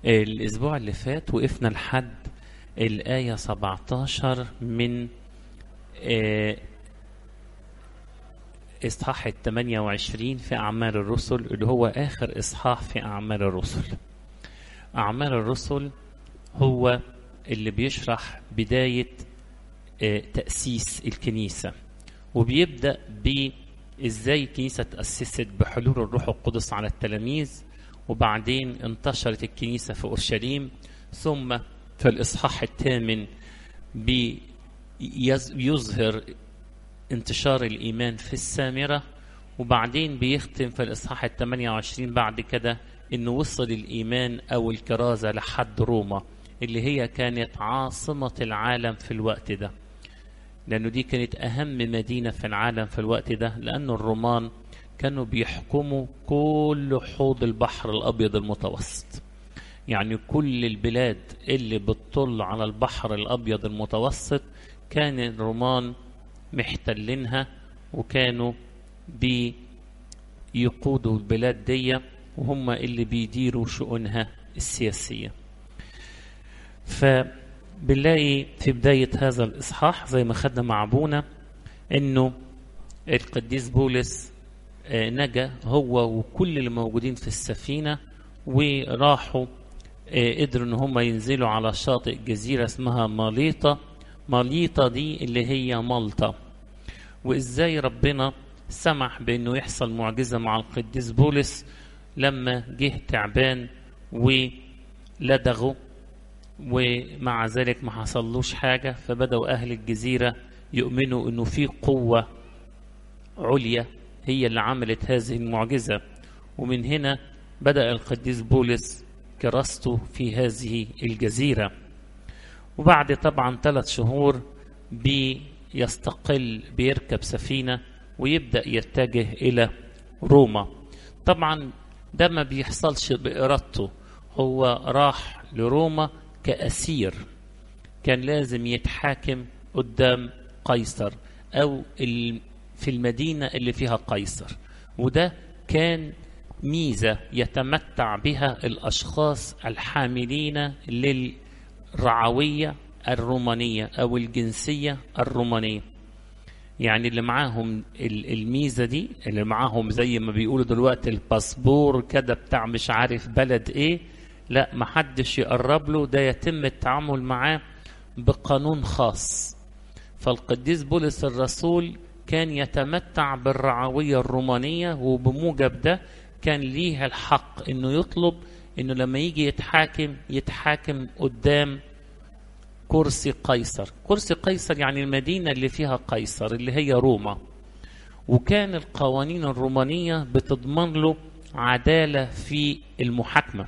الأسبوع اللي فات وقفنا لحد الآية 17 من آه، إصحاح ال 28 في أعمال الرسل اللي هو آخر إصحاح في أعمال الرسل أعمال الرسل هو اللي بيشرح بداية آه، تأسيس الكنيسة وبيبدأ بإزاي الكنيسة تأسست بحلول الروح القدس على التلاميذ وبعدين انتشرت الكنيسة في أورشليم ثم في الإصحاح الثامن بيظهر انتشار الإيمان في السامرة وبعدين بيختم في الإصحاح ال 28 بعد كده إنه وصل الإيمان أو الكرازة لحد روما اللي هي كانت عاصمة العالم في الوقت ده لأنه دي كانت أهم مدينة في العالم في الوقت ده لأن الرومان كانوا بيحكموا كل حوض البحر الأبيض المتوسط يعني كل البلاد اللي بتطل على البحر الأبيض المتوسط كان الرومان محتلينها وكانوا بيقودوا البلاد دي وهم اللي بيديروا شؤونها السياسية فبنلاقي في بداية هذا الإصحاح زي ما خدنا مع أبونا إنه القديس بولس آه، نجا هو وكل اللي موجودين في السفينة وراحوا آه، قدروا إن هم ينزلوا على شاطئ جزيرة اسمها ماليطة ماليطة دي اللي هي مالطا وإزاي ربنا سمح بأنه يحصل معجزة مع القديس بولس لما جه تعبان ولدغه ومع ذلك ما حصلوش حاجة فبدأوا أهل الجزيرة يؤمنوا أنه في قوة عليا هي اللي عملت هذه المعجزة ومن هنا بدأ القديس بولس كراسته في هذه الجزيرة وبعد طبعا ثلاث شهور بيستقل بيركب سفينة ويبدأ يتجه إلى روما طبعا ده ما بيحصلش بإرادته هو راح لروما كأسير كان لازم يتحاكم قدام قيصر أو ال- في المدينة اللي فيها قيصر وده كان ميزة يتمتع بها الأشخاص الحاملين للرعوية الرومانية أو الجنسية الرومانية يعني اللي معاهم ال- الميزة دي اللي معاهم زي ما بيقولوا دلوقتي الباسبور كده بتاع مش عارف بلد ايه لا محدش يقرب له ده يتم التعامل معاه بقانون خاص فالقديس بولس الرسول كان يتمتع بالرعوية الرومانية وبموجب ده كان ليه الحق انه يطلب انه لما يجي يتحاكم يتحاكم قدام كرسي قيصر كرسي قيصر يعني المدينة اللي فيها قيصر اللي هي روما وكان القوانين الرومانية بتضمن له عدالة في المحاكمة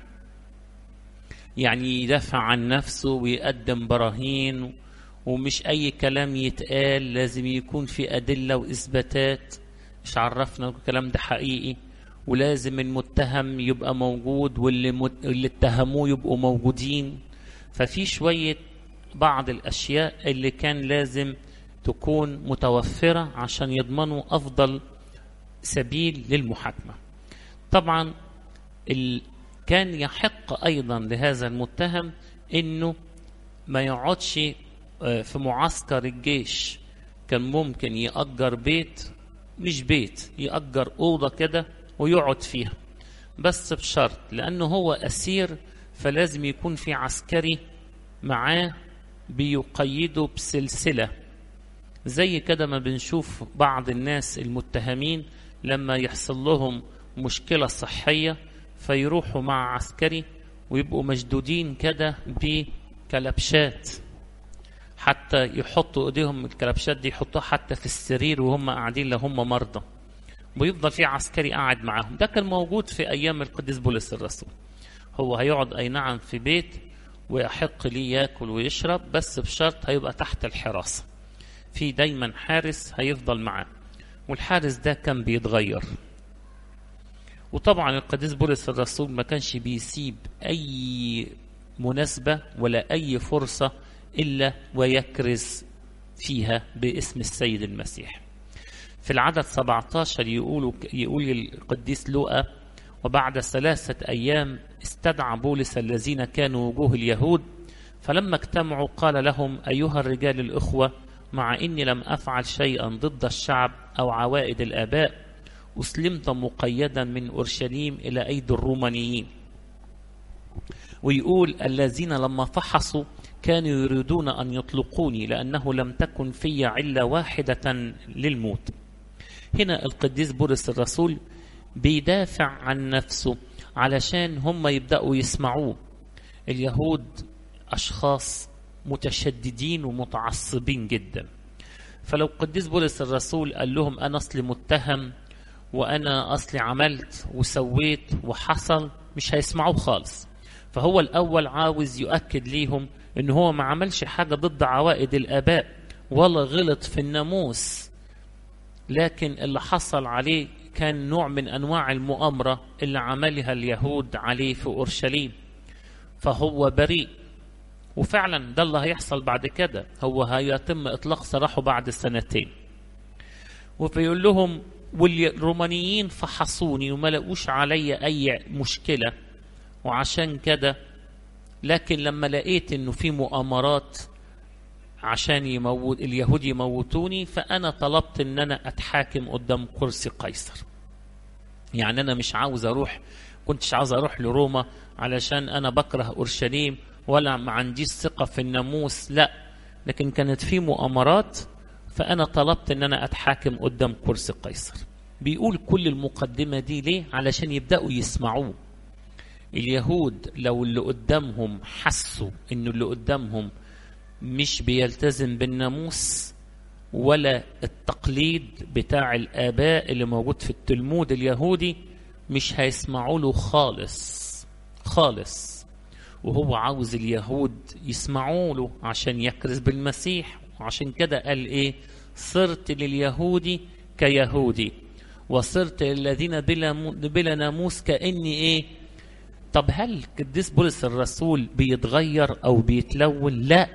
يعني يدافع عن نفسه ويقدم براهين ومش أي كلام يتقال لازم يكون في أدلة وإثباتات مش عرفنا الكلام ده حقيقي ولازم المتهم يبقى موجود واللي مت... اللي اتهموه يبقوا موجودين ففي شوية بعض الأشياء اللي كان لازم تكون متوفرة عشان يضمنوا أفضل سبيل للمحاكمة طبعا ال... كان يحق أيضا لهذا المتهم أنه ما يقعدش آه، في معسكر الجيش كان ممكن يأجر بيت مش بيت يأجر أوضة كده ويقعد فيها بس بشرط لأنه هو أسير فلازم يكون في عسكري معاه بيقيده بسلسلة زي كده ما بنشوف بعض الناس المتهمين لما يحصل لهم مشكلة صحية فيروحوا مع عسكري ويبقوا مشدودين كده بكلبشات حتى يحطوا ايديهم الكلبشات دي يحطوها حتى في السرير وهم قاعدين لو هم مرضى ويفضل في عسكري قاعد معاهم ده كان موجود في ايام القديس بولس الرسول هو هيقعد اي نعم في بيت ويحق ليه ياكل ويشرب بس بشرط هيبقى تحت الحراسه في دايما حارس هيفضل معاه والحارس ده كان بيتغير وطبعا القديس بولس الرسول ما كانش بيسيب اي مناسبه ولا اي فرصه الا ويكرز فيها باسم السيد المسيح في العدد 17 يقول يقول القديس لوقا وبعد ثلاثة أيام استدعى بولس الذين كانوا وجوه اليهود فلما اجتمعوا قال لهم أيها الرجال الإخوة مع إني لم أفعل شيئا ضد الشعب أو عوائد الآباء أسلمت مقيدا من أورشليم إلى أيدي الرومانيين ويقول الذين لما فحصوا كانوا يريدون أن يطلقوني لأنه لم تكن في علة واحدة للموت هنا القديس بولس الرسول بيدافع عن نفسه علشان هم يبدأوا يسمعوه اليهود أشخاص متشددين ومتعصبين جدا فلو قديس بولس الرسول قال لهم أنا أصلي متهم وأنا أصلي عملت وسويت وحصل مش هيسمعوه خالص فهو الأول عاوز يؤكد ليهم إن هو ما عملش حاجة ضد عوائد الآباء ولا غلط في الناموس لكن اللي حصل عليه كان نوع من أنواع المؤامرة اللي عملها اليهود عليه في أورشليم فهو بريء وفعلا ده اللي هيحصل بعد كده هو هيتم إطلاق سراحه بعد سنتين وبيقول لهم والرومانيين فحصوني وما لقوش علي أي مشكلة وعشان كده لكن لما لقيت انه في مؤامرات عشان يموت اليهود يموتوني فانا طلبت ان انا اتحاكم قدام كرسي قيصر يعني انا مش عاوز اروح كنتش عاوز اروح لروما علشان انا بكره اورشليم ولا ما عنديش ثقه في الناموس لا لكن كانت في مؤامرات فانا طلبت ان انا اتحاكم قدام كرسي قيصر بيقول كل المقدمه دي ليه علشان يبداوا يسمعوه اليهود لو اللي قدامهم حسوا انه اللي قدامهم مش بيلتزم بالناموس ولا التقليد بتاع الآباء اللي موجود في التلمود اليهودي مش هيسمعوا له خالص خالص وهو عاوز اليهود يسمعوا له عشان يكرز بالمسيح وعشان كده قال ايه صرت لليهودي كيهودي وصرت للذين بلا, بلا ناموس كأني ايه طب هل قديس بولس الرسول بيتغير او بيتلون لا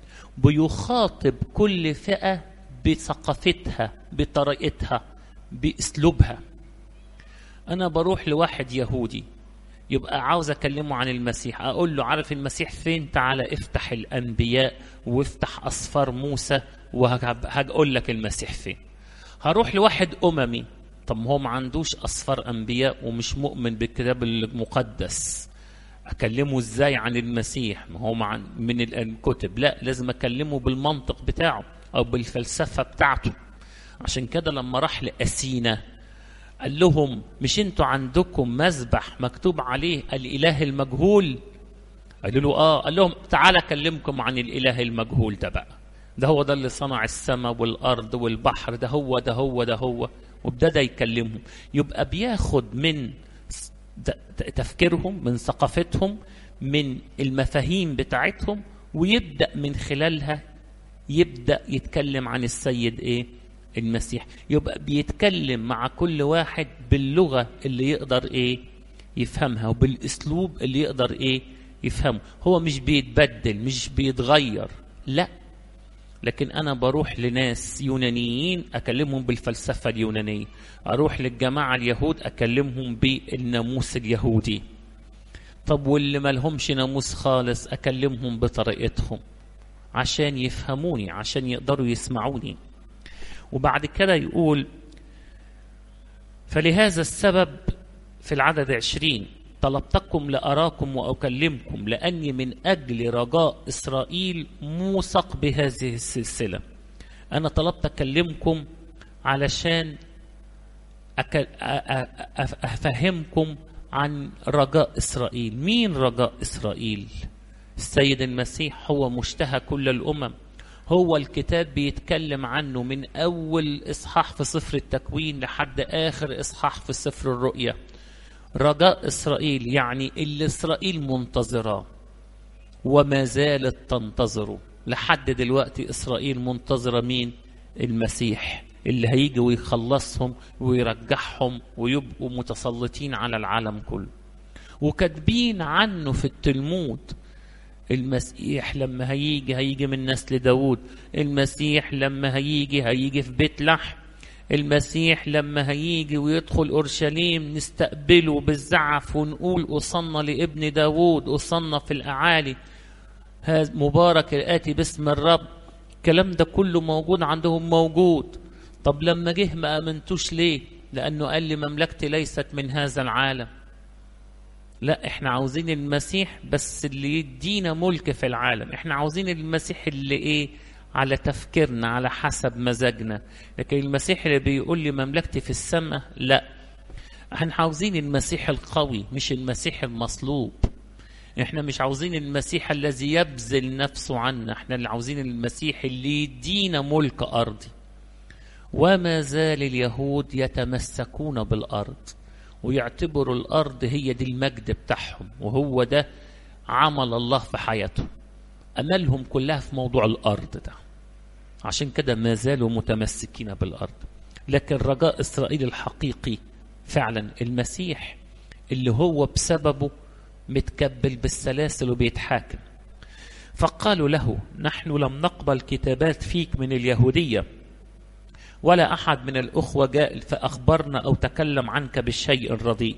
بيخاطب كل فئه بثقافتها بطريقتها باسلوبها انا بروح لواحد يهودي يبقى عاوز اكلمه عن المسيح اقول له عارف المسيح فين تعالى افتح الانبياء وافتح اسفار موسى وهقول لك المسيح فين هروح لواحد اممي طب ما هو ما عندوش أصفار أنبياء ومش مؤمن بالكتاب المقدس أكلمه إزاي عن المسيح ما هو مع من الكتب لا لازم أكلمه بالمنطق بتاعه أو بالفلسفة بتاعته عشان كده لما راح لأسينا قال لهم مش انتوا عندكم مذبح مكتوب عليه الإله المجهول قالوا له اه قال لهم تعالى اكلمكم عن الإله المجهول ده بقى ده هو ده اللي صنع السماء والأرض والبحر ده هو ده هو ده هو وابتدى يكلمهم يبقى بياخد من تفكيرهم من ثقافتهم من المفاهيم بتاعتهم ويبدا من خلالها يبدا يتكلم عن السيد ايه المسيح يبقى بيتكلم مع كل واحد باللغه اللي يقدر ايه يفهمها وبالاسلوب اللي يقدر ايه يفهمه هو مش بيتبدل مش بيتغير لا لكن انا بروح لناس يونانيين اكلمهم بالفلسفه اليونانيه اروح للجماعه اليهود اكلمهم بالناموس اليهودي طب واللي مالهمش ناموس خالص اكلمهم بطريقتهم عشان يفهموني عشان يقدروا يسمعوني وبعد كده يقول فلهذا السبب في العدد عشرين طلبتكم لأراكم وأكلمكم لأني من أجل رجاء إسرائيل موثق بهذه السلسلة أنا طلبت أكلمكم علشان أفهمكم عن رجاء إسرائيل مين رجاء إسرائيل السيد المسيح هو مشتهى كل الأمم هو الكتاب بيتكلم عنه من أول إصحاح في سفر التكوين لحد آخر إصحاح في سفر الرؤيا رجاء إسرائيل يعني اللي إسرائيل منتظراه وما زالت تنتظره لحد دلوقتي إسرائيل منتظرة مين المسيح اللي هيجي ويخلصهم ويرجعهم ويبقوا متسلطين على العالم كله وكاتبين عنه في التلمود المسيح لما هيجي هيجي من نسل داود المسيح لما هيجي هيجي في بيت لحم المسيح لما هيجي ويدخل أورشليم نستقبله بالزعف ونقول أصلنا لابن داود أصلنا في الأعالي هذا مبارك الآتي باسم الرب الكلام ده كله موجود عندهم موجود طب لما جه ما امنتوش ليه لانه قال لي مملكتي ليست من هذا العالم لا احنا عاوزين المسيح بس اللي يدينا ملك في العالم احنا عاوزين المسيح اللي ايه على تفكيرنا على حسب مزاجنا لكن المسيح اللي بيقول لي مملكتي في السماء لا احنا عاوزين المسيح القوي مش المسيح المصلوب احنا مش عاوزين المسيح الذي يبذل نفسه عنا احنا اللي عاوزين المسيح اللي يدينا ملك ارضي وما زال اليهود يتمسكون بالارض ويعتبروا الارض هي دي المجد بتاعهم وهو ده عمل الله في حياتهم املهم كلها في موضوع الارض ده عشان كده ما زالوا متمسكين بالارض لكن رجاء اسرائيل الحقيقي فعلا المسيح اللي هو بسببه متكبل بالسلاسل وبيتحاكم فقالوا له نحن لم نقبل كتابات فيك من اليهودية ولا أحد من الأخوة جاء فأخبرنا أو تكلم عنك بالشيء الرديء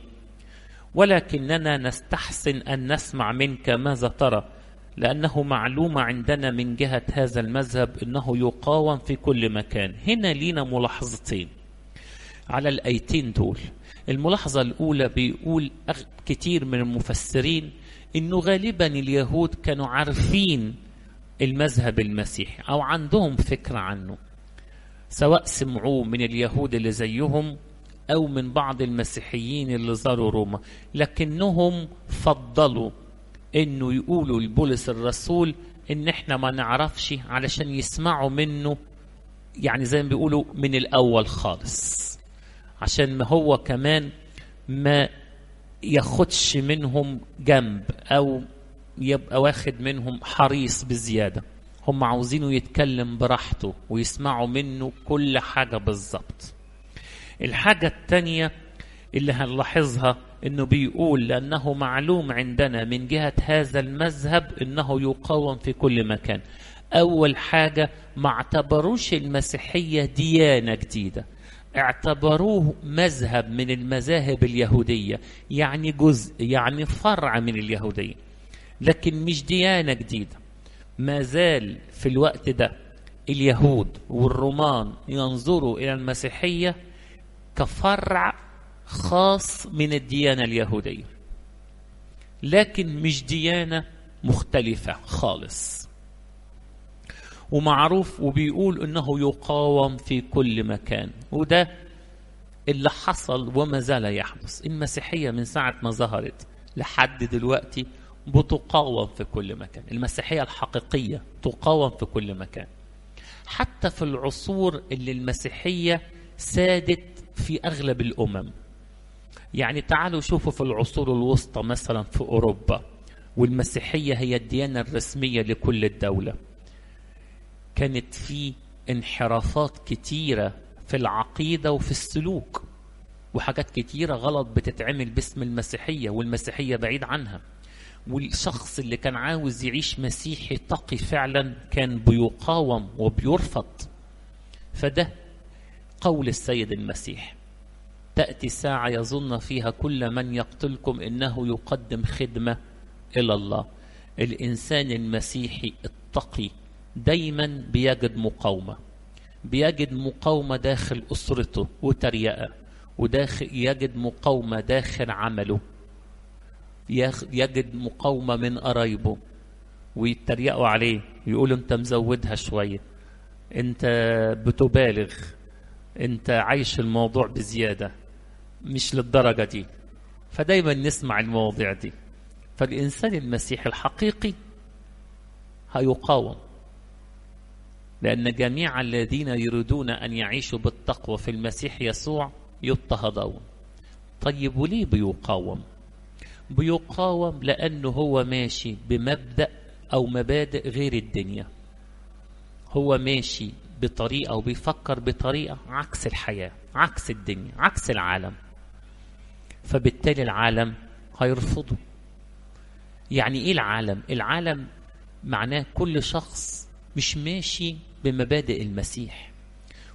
ولكننا نستحسن أن نسمع منك ماذا ترى لأنه معلومة عندنا من جهة هذا المذهب أنه يقاوم في كل مكان هنا لينا ملاحظتين على الآيتين دول الملاحظة الأولى بيقول كتير من المفسرين إنه غالبا اليهود كانوا عارفين المذهب المسيحي أو عندهم فكرة عنه سواء سمعوه من اليهود اللي زيهم أو من بعض المسيحيين اللي زاروا روما لكنهم فضلوا إنه يقولوا لبولس الرسول إن إحنا ما نعرفش علشان يسمعوا منه يعني زي ما بيقولوا من الأول خالص عشان ما هو كمان ما ياخدش منهم جنب او يبقى واخد منهم حريص بزياده هم عاوزينه يتكلم براحته ويسمعوا منه كل حاجه بالظبط الحاجه الثانيه اللي هنلاحظها انه بيقول لانه معلوم عندنا من جهه هذا المذهب انه يقاوم في كل مكان اول حاجه ما اعتبروش المسيحيه ديانه جديده اعتبروه مذهب من المذاهب اليهودية يعني جزء يعني فرع من اليهودية لكن مش ديانة جديدة ما زال في الوقت ده اليهود والرومان ينظروا إلى المسيحية كفرع خاص من الديانة اليهودية لكن مش ديانة مختلفة خالص ومعروف وبيقول انه يقاوم في كل مكان وده اللي حصل وما زال يحدث المسيحيه من ساعه ما ظهرت لحد دلوقتي بتقاوم في كل مكان المسيحيه الحقيقيه تقاوم في كل مكان حتى في العصور اللي المسيحيه سادت في اغلب الامم يعني تعالوا شوفوا في العصور الوسطى مثلا في اوروبا والمسيحيه هي الديانه الرسميه لكل الدوله كانت في انحرافات كتيرة في العقيدة وفي السلوك وحاجات كتيرة غلط بتتعمل باسم المسيحية والمسيحية بعيد عنها والشخص اللي كان عاوز يعيش مسيحي تقي فعلا كان بيقاوم وبيرفض فده قول السيد المسيح تأتي ساعة يظن فيها كل من يقتلكم إنه يقدم خدمة إلى الله الإنسان المسيحي التقي دايما بيجد مقاومة بيجد مقاومة داخل أسرته وتريقة وداخل يجد مقاومة داخل عمله يجد مقاومة من قرايبه ويتريقوا عليه يقولوا انت مزودها شوية انت بتبالغ انت عايش الموضوع بزيادة مش للدرجة دي فدايما نسمع المواضيع دي فالإنسان المسيحي الحقيقي هيقاوم لأن جميع الذين يريدون أن يعيشوا بالتقوى في المسيح يسوع يضطهدون طيب وليه بيقاوم بيقاوم لأنه هو ماشي بمبدأ أو مبادئ غير الدنيا هو ماشي بطريقة وبيفكر بطريقة عكس الحياة عكس الدنيا عكس العالم فبالتالي العالم هيرفضه يعني ايه العالم العالم معناه كل شخص مش ماشي بمبادئ المسيح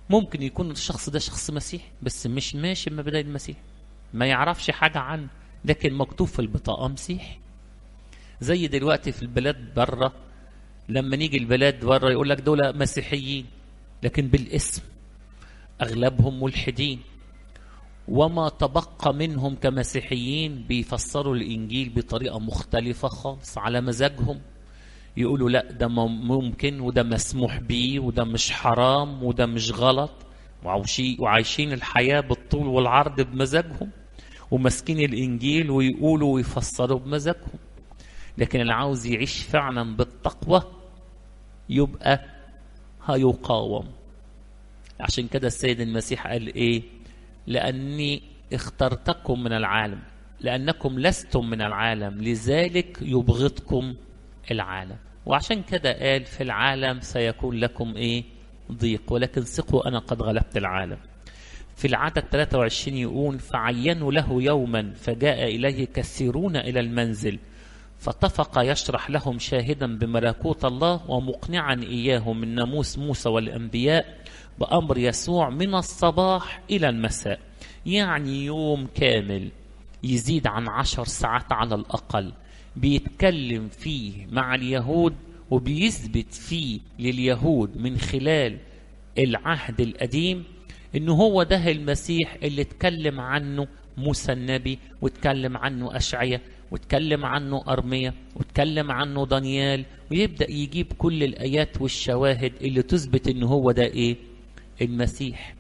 ممكن يكون الشخص ده شخص مسيحي بس مش ماشي بمبادئ المسيح ما يعرفش حاجة عنه لكن مكتوب في البطاقة مسيحي زي دلوقتي في البلاد بره لما نيجي البلاد بره يقول لك دول مسيحيين لكن بالاسم اغلبهم ملحدين وما تبقى منهم كمسيحيين بيفسروا الانجيل بطريقه مختلفه خالص على مزاجهم يقولوا لا ده ممكن وده مسموح بيه وده مش حرام وده مش غلط وعايشين الحياه بالطول والعرض بمزاجهم وماسكين الانجيل ويقولوا ويفسروا بمزاجهم لكن اللي عاوز يعيش فعلا بالتقوى يبقى هيقاوم عشان كده السيد المسيح قال ايه لاني اخترتكم من العالم لانكم لستم من العالم لذلك يبغضكم العالم وعشان كده قال في العالم سيكون لكم ايه ضيق ولكن ثقوا انا قد غلبت العالم في العدد 23 يقول فعينوا له يوما فجاء اليه كثيرون الى المنزل فاتفق يشرح لهم شاهدا بملكوت الله ومقنعا اياهم من ناموس موسى والانبياء بامر يسوع من الصباح الى المساء يعني يوم كامل يزيد عن عشر ساعات على الاقل بيتكلم فيه مع اليهود وبيثبت فيه لليهود من خلال العهد القديم انه هو ده المسيح اللي اتكلم عنه موسى النبي واتكلم عنه اشعيا واتكلم عنه أرمية واتكلم عنه دانيال ويبدأ يجيب كل الآيات والشواهد اللي تثبت إن هو ده إيه المسيح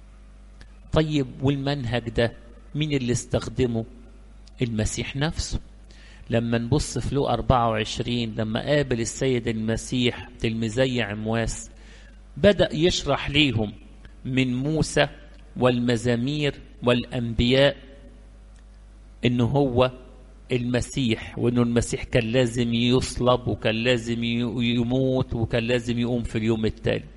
طيب والمنهج ده مين اللي استخدمه المسيح نفسه لما نبص في لو 24 لما قابل السيد المسيح تلميذي عمواس بدأ يشرح ليهم من موسى والمزامير والأنبياء إن هو المسيح وانه المسيح كان لازم يصلب وكان لازم يموت وكان لازم يقوم في اليوم الثالث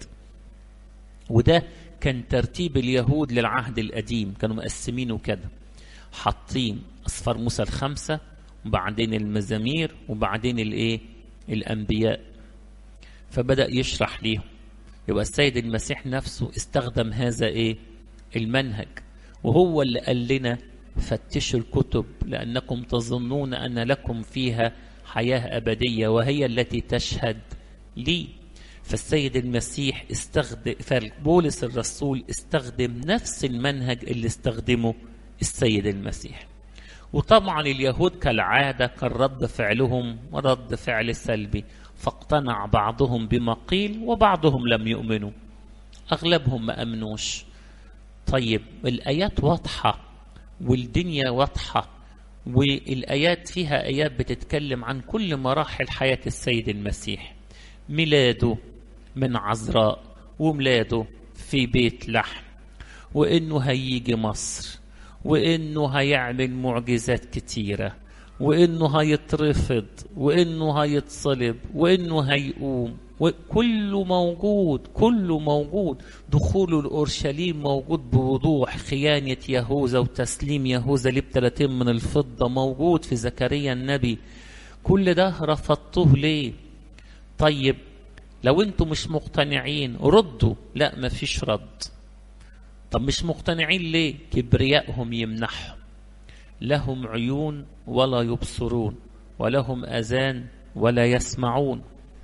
وده كان ترتيب اليهود للعهد القديم كانوا مقسمينه كده حاطين اصفار موسى الخمسه وبعدين المزامير وبعدين الايه الانبياء فبدا يشرح ليهم يبقى السيد المسيح نفسه استخدم هذا ايه المنهج وهو اللي قال لنا فتشوا الكتب لأنكم تظنون أن لكم فيها حياة أبدية وهي التي تشهد لي فالسيد المسيح استخدم فبولس الرسول استخدم نفس المنهج اللي استخدمه السيد المسيح وطبعا اليهود كالعادة كان رد فعلهم رد فعل سلبي فاقتنع بعضهم بما قيل وبعضهم لم يؤمنوا أغلبهم ما أمنوش طيب الآيات واضحة والدنيا واضحة والآيات فيها آيات بتتكلم عن كل مراحل حياة السيد المسيح ميلاده من عذراء وميلاده في بيت لحم وإنه هيجي مصر وإنه هيعمل معجزات كتيرة وإنه هيترفض وإنه هيتصلب وإنه هيقوم وكله موجود كله موجود دخوله لأورشليم موجود بوضوح خيانة يهوذا وتسليم يهوذا لبتلاتين من الفضة موجود في زكريا النبي كل ده رفضته ليه طيب لو انتم مش مقتنعين ردوا لا مفيش رد طب مش مقتنعين ليه كبريائهم يمنحهم لهم عيون ولا يبصرون ولهم اذان ولا يسمعون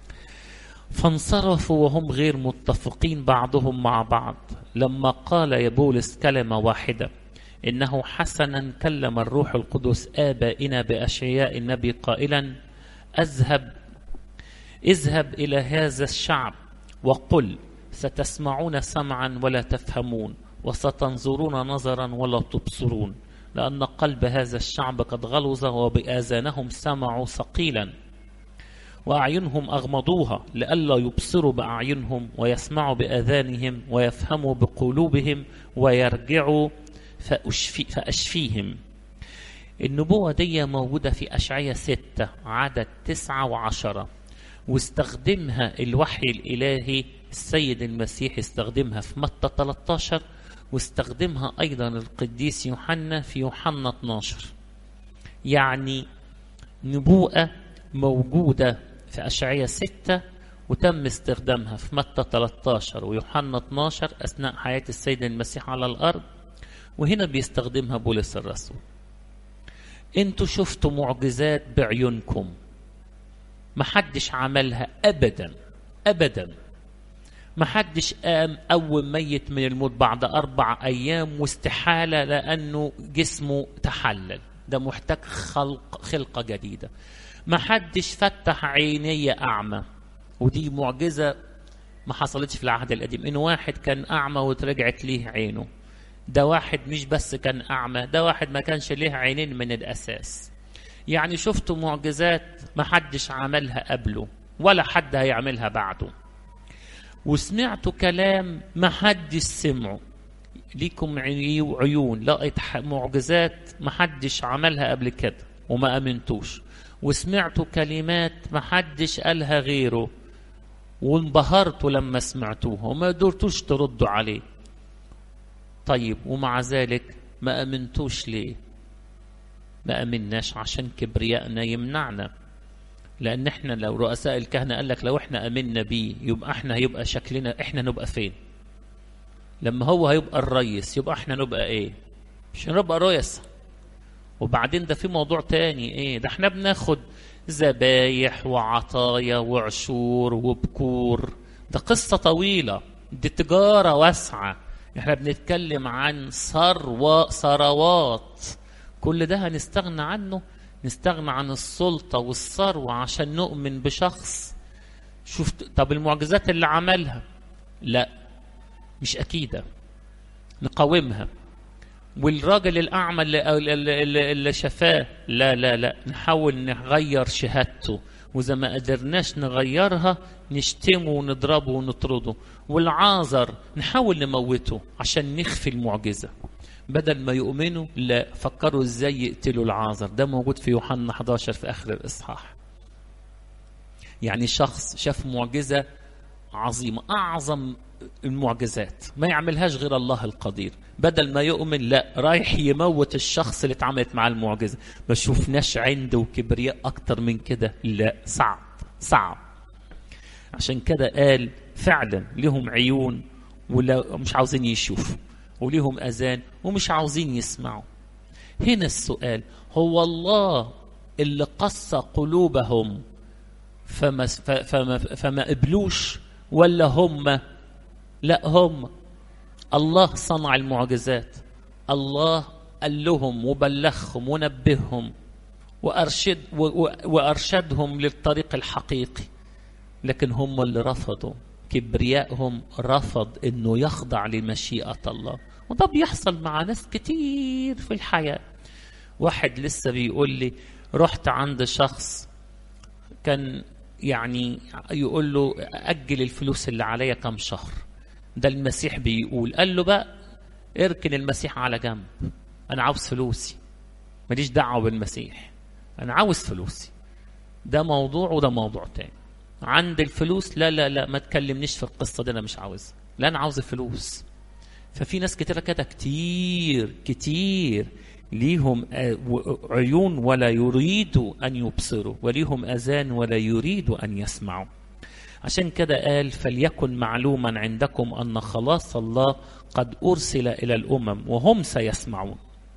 فانصرفوا وهم غير متفقين بعضهم مع بعض لما قال يا بولس كلمة واحدة إنه حسنا كلم الروح القدس آبائنا بأشعياء النبي قائلا أذهب اذهب إلى هذا الشعب وقل ستسمعون سمعا ولا تفهمون وستنظرون نظرا ولا تبصرون لأن قلب هذا الشعب قد غلظ وبآذانهم سمعوا ثقيلا وأعينهم أغمضوها لئلا يبصروا بأعينهم ويسمعوا بآذانهم ويفهموا بقلوبهم ويرجعوا فأشفي فأشفيهم النبوة دي موجودة في أشعية ستة عدد تسعة وعشرة واستخدمها الوحي الإلهي السيد المسيح استخدمها في متى 13 واستخدمها أيضا القديس يوحنا في يوحنا 12 يعني نبوءة موجودة في أشعية ستة وتم استخدامها في متى 13 ويوحنا 12 أثناء حياة السيد المسيح على الأرض وهنا بيستخدمها بولس الرسول انتوا شفتوا معجزات بعيونكم محدش عملها أبدا أبدا محدش قام قوم ميت من الموت بعد أربع أيام واستحالة لأنه جسمه تحلل ده محتاج خلق خلقة جديدة محدش فتح عيني أعمى ودي معجزة ما حصلتش في العهد القديم إن واحد كان أعمى وترجعت ليه عينه ده واحد مش بس كان أعمى ده واحد ما كانش ليه عينين من الأساس يعني شفتوا معجزات ما حدش عملها قبله ولا حد هيعملها بعده وسمعتوا كلام ما حدش سمعه ليكم عيون لقيت معجزات ما حدش عملها قبل كده وما امنتوش وسمعتوا كلمات ما حدش قالها غيره وانبهرتوا لما سمعتوها وما قدرتوش تردوا عليه طيب ومع ذلك ما امنتوش ليه ما امناش عشان كبريائنا يمنعنا لان احنا لو رؤساء الكهنه قال لك لو احنا امنا بيه يبقى احنا هيبقى شكلنا احنا نبقى فين لما هو هيبقى الريس يبقى احنا نبقى ايه مش هنبقى رؤساء وبعدين ده في موضوع تاني ايه ده احنا بناخد ذبايح وعطايا وعشور وبكور ده قصة طويلة دي تجارة واسعة احنا بنتكلم عن ثروة ثروات كل ده هنستغنى عنه نستغنى عن السلطة والثروة عشان نؤمن بشخص شفت طب المعجزات اللي عملها لا مش أكيدة نقاومها والراجل الأعمى اللي, اللي, اللي شفاه لا لا لا نحاول نغير شهادته وإذا ما قدرناش نغيرها نشتمه ونضربه ونطرده والعازر نحاول نموته عشان نخفي المعجزة بدل ما يؤمنوا لا فكروا ازاي يقتلوا العازر ده موجود في يوحنا 11 في اخر الاصحاح يعني شخص شاف معجزه عظيمه اعظم المعجزات ما يعملهاش غير الله القدير بدل ما يؤمن لا رايح يموت الشخص اللي اتعملت معاه المعجزه ما شفناش عنده كبرياء اكتر من كده لا صعب صعب عشان كده قال فعلا لهم عيون ولا مش عاوزين يشوفوا وليهم اذان ومش عاوزين يسمعوا هنا السؤال هو الله اللي قص قلوبهم فما فما فما قبلوش ولا هم لا هم الله صنع المعجزات الله قال لهم وبلغهم ونبههم وارشد وارشدهم للطريق الحقيقي لكن هم اللي رفضوا كبريائهم رفض انه يخضع لمشيئه الله وده بيحصل مع ناس كتير في الحياه واحد لسه بيقول لي رحت عند شخص كان يعني يقول له اجل الفلوس اللي عليا كم شهر ده المسيح بيقول قال له بقى اركن المسيح على جنب انا عاوز فلوسي ماليش دعوه بالمسيح انا عاوز فلوسي ده موضوع وده موضوع تاني عند الفلوس لا لا لا ما تكلمنيش في القصه دي انا مش عاوزها لا انا عاوز الفلوس ففي ناس كتير كده كتير كتير ليهم عيون ولا يريدوا ان يبصروا وليهم اذان ولا يريدوا ان يسمعوا عشان كده قال فليكن معلوما عندكم ان خلاص الله قد ارسل الى الامم وهم سيسمعون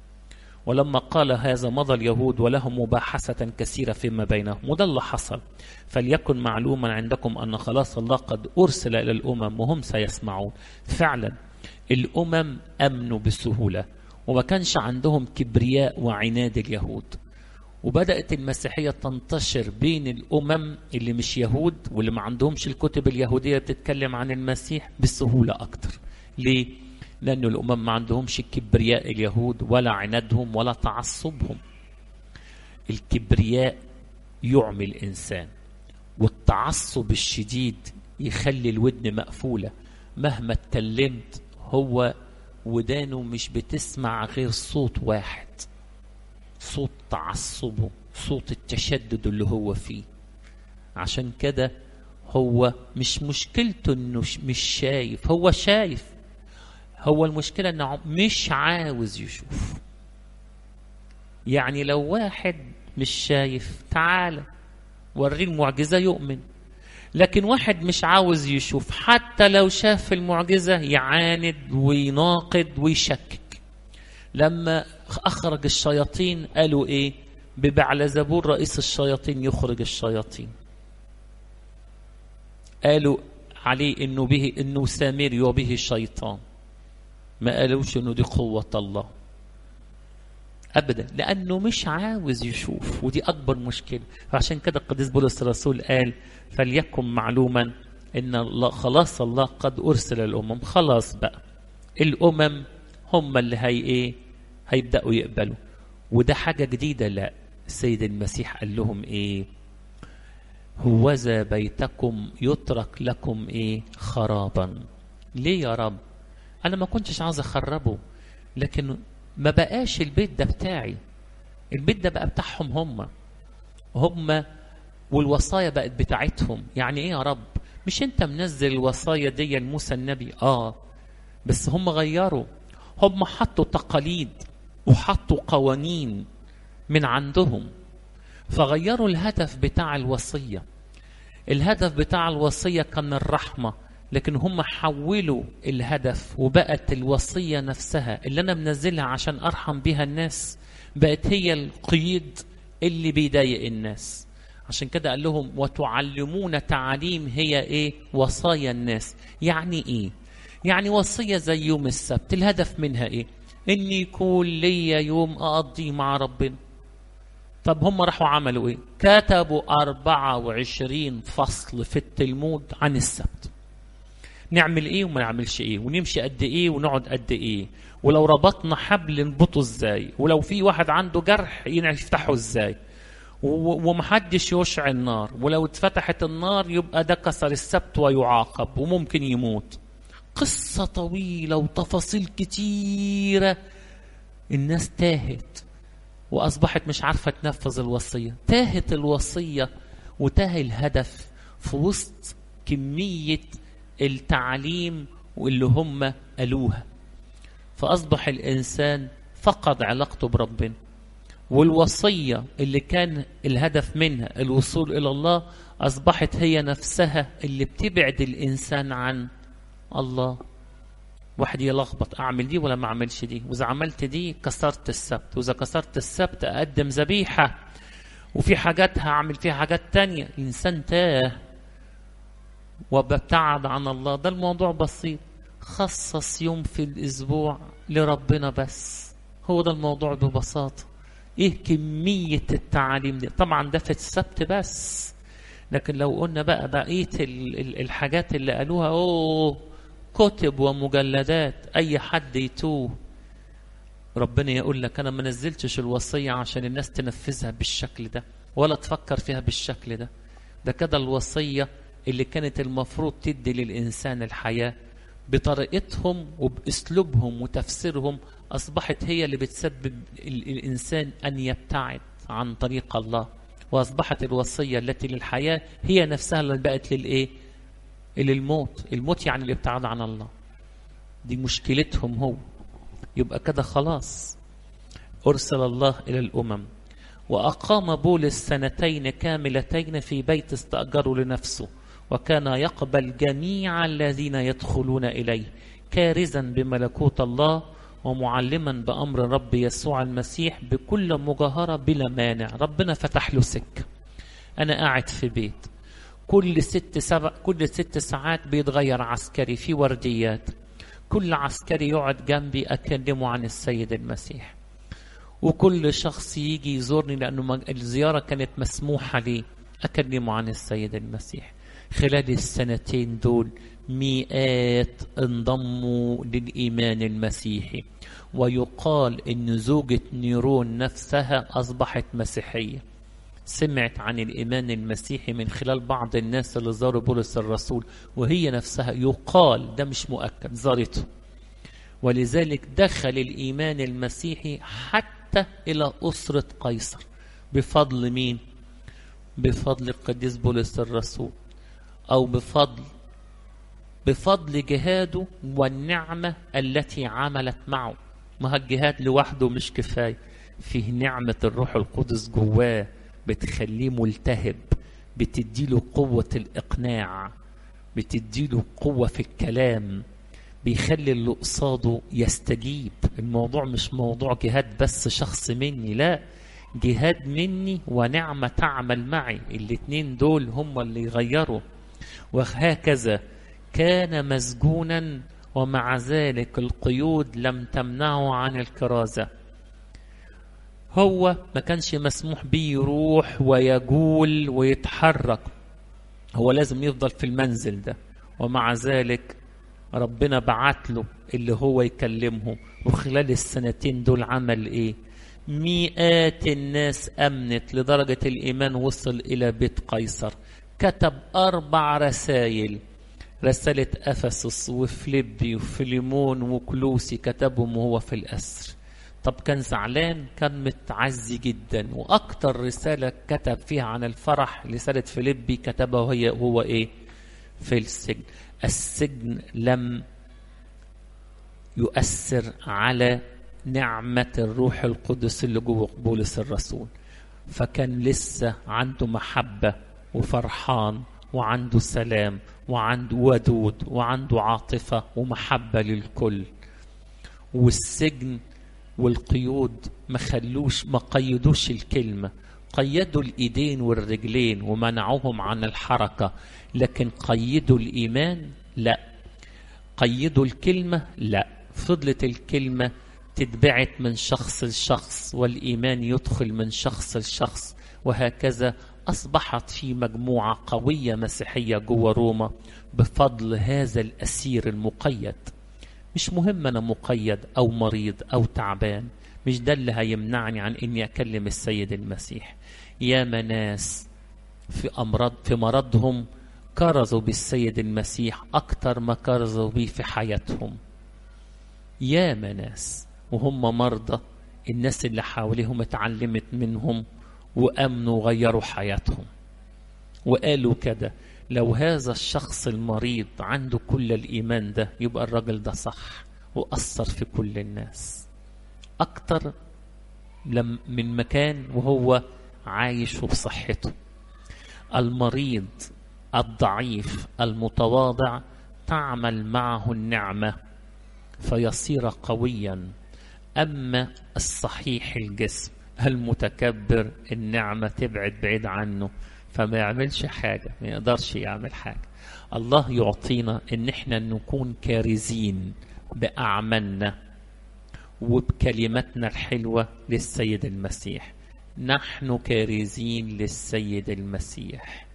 ولما قال هذا مضى اليهود ولهم مباحثة كثيرة فيما بينهم وده اللي حصل فليكن معلوما عندكم أن خلاص الله قد أرسل إلى الأمم وهم سيسمعون فعلا الأمم أمنوا بسهولة وما كانش عندهم كبرياء وعناد اليهود وبدأت المسيحية تنتشر بين الأمم اللي مش يهود واللي ما عندهمش الكتب اليهودية بتتكلم عن المسيح بسهولة أكتر ليه؟ لأن الأمم ما عندهمش كبرياء اليهود ولا عنادهم ولا تعصبهم الكبرياء يعمي الإنسان والتعصب الشديد يخلي الودن مقفولة مهما اتكلمت هو ودانه مش بتسمع غير صوت واحد صوت تعصبه صوت التشدد اللي هو فيه عشان كده هو مش مشكلته انه مش شايف هو شايف هو المشكله انه مش عاوز يشوف يعني لو واحد مش شايف تعالى وريه المعجزه يؤمن لكن واحد مش عاوز يشوف حتى لو شاف المعجزة يعاند ويناقض ويشكك لما أخرج الشياطين قالوا إيه ببعلزبور رئيس الشياطين يخرج الشياطين قالوا عليه انه به انه سامري وبه الشيطان ما قالوش انه دي قوة الله ابدا لانه مش عاوز يشوف ودي اكبر مشكلة فعشان كده القديس بولس الرسول قال فليكن معلوما ان الله خلاص الله قد ارسل الامم خلاص بقى الامم هم اللي هي ايه هيبداوا يقبلوا وده حاجة جديدة لا السيد المسيح قال لهم ايه هوذا بيتكم يترك لكم ايه خرابا ليه يا رب انا ما كنتش عاوز اخربه لكن ما بقاش البيت ده بتاعي البيت ده بقى بتاعهم هم هم والوصايا بقت بتاعتهم يعني ايه يا رب مش انت منزل الوصايا دي لموسى النبي اه بس هم غيروا هم حطوا تقاليد وحطوا قوانين من عندهم فغيروا الهدف بتاع الوصية الهدف بتاع الوصية كان الرحمة لكن هم حولوا الهدف وبقت الوصية نفسها اللي أنا منزلها عشان أرحم بها الناس بقت هي القيد اللي بيضايق الناس عشان كده قال لهم وتعلمون تعاليم هي ايه وصايا الناس يعني ايه يعني وصية زي يوم السبت الهدف منها ايه ان يكون ليا يوم اقضيه مع ربنا طب هم راحوا عملوا ايه كتبوا 24 فصل في التلمود عن السبت نعمل ايه وما نعملش ايه ونمشي قد ايه ونقعد قد ايه ولو ربطنا حبل نبطه ازاي ولو في واحد عنده جرح يفتحه ازاي ومحدش يشعل النار ولو اتفتحت النار يبقى ده كسر السبت ويعاقب وممكن يموت قصة طويلة وتفاصيل كتيرة الناس تاهت وأصبحت مش عارفة تنفذ الوصية تاهت الوصية وتاه الهدف في وسط كمية التعليم واللي هم قالوها فأصبح الإنسان فقد علاقته بربنا والوصية اللي كان الهدف منها الوصول إلى الله أصبحت هي نفسها اللي بتبعد الإنسان عن الله واحد يلخبط أعمل دي ولا ما أعملش دي وإذا عملت دي كسرت السبت وإذا كسرت السبت أقدم ذبيحة وفي حاجات هعمل فيها حاجات تانية الإنسان تاه وببتعد عن الله ده الموضوع بسيط خصص يوم في الأسبوع لربنا بس هو ده الموضوع ببساطة ايه كمية التعاليم دي طبعا ده في السبت بس لكن لو قلنا بقى بقية الحاجات اللي قالوها اوه كتب ومجلدات اي حد يتوه ربنا يقول لك انا ما نزلتش الوصية عشان الناس تنفذها بالشكل ده ولا تفكر فيها بالشكل ده ده كده الوصية اللي كانت المفروض تدي للإنسان الحياة بطريقتهم وبأسلوبهم وتفسيرهم أصبحت هي اللي بتسبب الإنسان أن يبتعد عن طريق الله وأصبحت الوصية التي للحياة هي نفسها اللي بقت للإيه؟ للموت الموت يعني الابتعاد عن الله دي مشكلتهم هو يبقى كده خلاص أرسل الله إلى الأمم وأقام بولس سنتين كاملتين في بيت استأجره لنفسه وكان يقبل جميع الذين يدخلون إليه كارزا بملكوت الله ومعلما بأمر رب يسوع المسيح بكل مجاهرة بلا مانع ربنا فتح له سكة أنا قاعد في بيت كل ست سبع كل ست ساعات بيتغير عسكري في ورديات كل عسكري يقعد جنبي أكلمه عن السيد المسيح وكل شخص يجي يزورني لأنه الزيارة كانت مسموحة لي أكلمه عن السيد المسيح خلال السنتين دول مئات انضموا للإيمان المسيحي ويقال إن زوجة نيرون نفسها أصبحت مسيحية سمعت عن الإيمان المسيحي من خلال بعض الناس اللي زاروا بولس الرسول وهي نفسها يقال ده مش مؤكد زارته ولذلك دخل الإيمان المسيحي حتى إلى أسرة قيصر بفضل مين؟ بفضل القديس بولس الرسول أو بفضل بفضل جهاده والنعمة التي عملت معه ما الجهاد لوحده مش كفاية فيه نعمة الروح القدس جواه بتخليه ملتهب بتديله قوة الإقناع بتديله قوة في الكلام بيخلي اللي قصاده يستجيب الموضوع مش موضوع جهاد بس شخص مني لا جهاد مني ونعمة تعمل معي الاتنين دول هم اللي يغيروا وهكذا كان مسجونا ومع ذلك القيود لم تمنعه عن الكرازة هو ما كانش مسموح بيه يروح ويجول ويتحرك هو لازم يفضل في المنزل ده ومع ذلك ربنا بعت له اللي هو يكلمه وخلال السنتين دول عمل ايه مئات الناس امنت لدرجة الايمان وصل الى بيت قيصر كتب اربع رسائل رسالة افسس وفليبي وفليمون وكلوسي كتبهم وهو في الاسر طب كان زعلان كان متعزي جدا واكتر رسالة كتب فيها عن الفرح رسالة فيليبي كتبها وهي هو ايه في السجن السجن لم يؤثر على نعمة الروح القدس اللي جوه بولس الرسول فكان لسه عنده محبة وفرحان وعنده سلام وعنده ودود وعنده عاطفة ومحبة للكل والسجن والقيود ما خلوش ما قيدوش الكلمة قيدوا الإيدين والرجلين ومنعوهم عن الحركة لكن قيدوا الإيمان لا قيدوا الكلمة لا فضلت الكلمة تتبعت من شخص لشخص والإيمان يدخل من شخص لشخص وهكذا أصبحت في مجموعة قوية مسيحية جوه روما بفضل هذا الأسير المقيد مش مهم أنا مقيد أو مريض أو تعبان مش ده اللي هيمنعني عن إني أكلم السيد المسيح يا ناس في أمراض في مرضهم كرزوا بالسيد المسيح أكتر ما كرزوا بيه في حياتهم يا ناس وهم مرضى الناس اللي حواليهم اتعلمت منهم وأمنوا وغيروا حياتهم وقالوا كده لو هذا الشخص المريض عنده كل الإيمان ده يبقى الراجل ده صح وأثر في كل الناس أكتر لم من مكان وهو عايش بصحته المريض الضعيف المتواضع تعمل معه النعمة فيصير قويا أما الصحيح الجسم المتكبر النعمة تبعد بعيد عنه فما يعملش حاجة ما يقدرش يعمل حاجة الله يعطينا ان احنا نكون كارزين بأعمالنا وبكلماتنا الحلوة للسيد المسيح نحن كارزين للسيد المسيح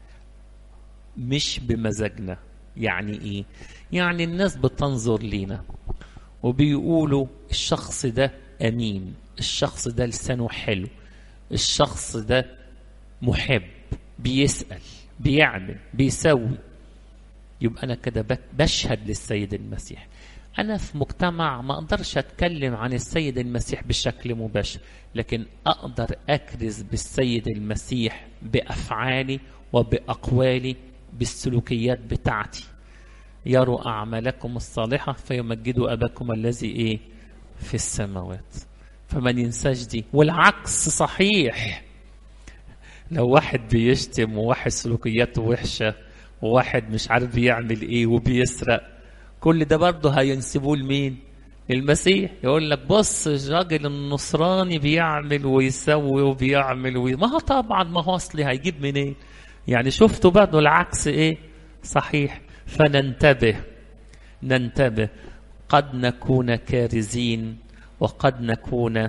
مش بمزاجنا يعني ايه يعني الناس بتنظر لينا وبيقولوا الشخص ده امين الشخص ده لسانه حلو الشخص ده محب بيسأل بيعمل بيسوي يبقى أنا كده بشهد للسيد المسيح أنا في مجتمع ما أقدرش أتكلم عن السيد المسيح بشكل مباشر لكن أقدر أكرز بالسيد المسيح بأفعالي وبأقوالي بالسلوكيات بتاعتي يروا أعمالكم الصالحة فيمجدوا أباكم الذي إيه في السماوات فما ننساش دي والعكس صحيح لو واحد بيشتم وواحد سلوكياته وحشة وواحد مش عارف بيعمل ايه وبيسرق كل ده برضه هينسبوه لمين المسيح يقول لك بص الراجل النصراني بيعمل ويسوي وبيعمل وي... ما هو طبعا ما هو اصلي هيجيب منين إيه؟ يعني شفتوا برضه العكس ايه صحيح فننتبه ننتبه قد نكون كارزين وقد نكون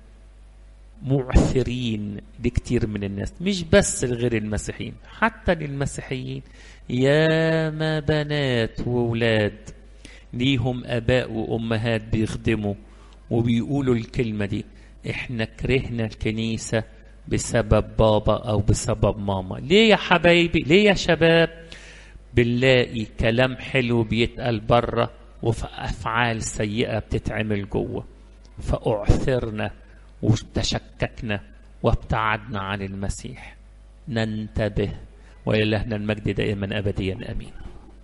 معثرين لكتير من الناس مش بس لغير المسيحيين حتى للمسيحيين ياما بنات وولاد ليهم اباء وامهات بيخدموا وبيقولوا الكلمه دي احنا كرهنا الكنيسه بسبب بابا او بسبب ماما ليه يا حبايبي ليه يا شباب بنلاقي كلام حلو بيتقال بره وفي افعال سيئه بتتعمل جوه فاعثرنا وتشككنا وابتعدنا عن المسيح ننتبه وللهنا المجد دائما ابديا امين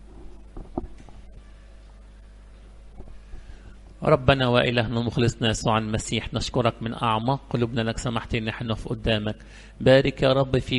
ربنا وإلهنا مخلصنا يسوع المسيح نشكرك من أعماق قلوبنا لك سمحت إن احنا نقف قدامك بارك يا رب في